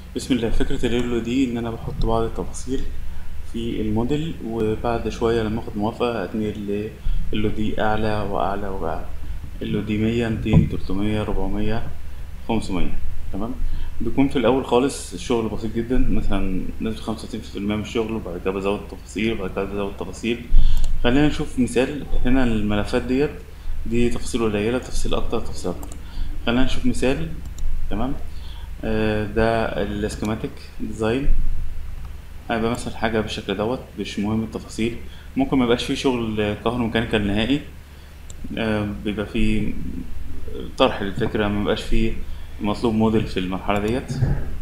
بسم الله فكرة الريلو دي إن أنا بحط بعض التفاصيل في الموديل وبعد شوية لما أخد موافقة أتنقل اللو دي أعلى وأعلى وأعلى اللو دي مية ميتين تلتمية ربعمية خمسمية تمام بيكون في الأول خالص الشغل بسيط جدا مثلا نسبة خمسة وستين في المية من الشغل وبعد كده بزود تفاصيل وبعد كده بزود تفاصيل خلينا نشوف مثال هنا الملفات ديت دي تفاصيل قليلة تفاصيل أكتر تفاصيل أكتر خلينا نشوف مثال تمام آه، ده السكيماتيك ديزاين هيبقى مثلا حاجة بالشكل دوت مش مهم التفاصيل ممكن ميبقاش فيه شغل كهروميكانيكال نهائي آه، بيبقى فيه طرح للفكرة ميبقاش فيه مطلوب موديل في المرحلة ديت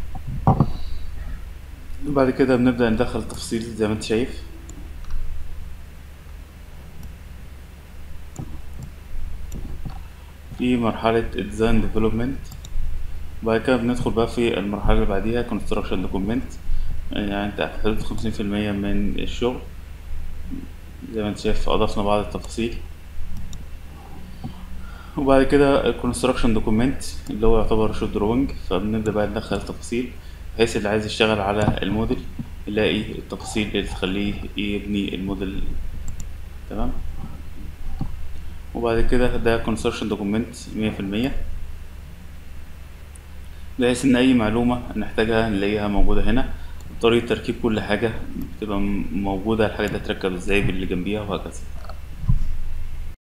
بعد كده بنبدأ ندخل تفاصيل زي ما انت شايف في مرحلة الديزاين ديفلوبمنت وبعد كده بندخل بقى في المرحلة اللي بعديها construction document يعني انت في حدود خمسين في المية من الشغل زي ما انت شايف أضفنا بعض التفاصيل وبعد كده construction document اللي هو يعتبر شو دروينج فبنبدأ بقى ندخل التفاصيل بحيث اللي عايز يشتغل على الموديل يلاقي التفاصيل اللي تخليه يبني الموديل تمام وبعد كده ده construction document مية في المية بحيث ان اي معلومة نحتاجها نلاقيها موجودة هنا طريقة تركيب كل حاجة بتبقى م- موجودة الحاجة دي هتركب ازاي باللي جنبيها وهكذا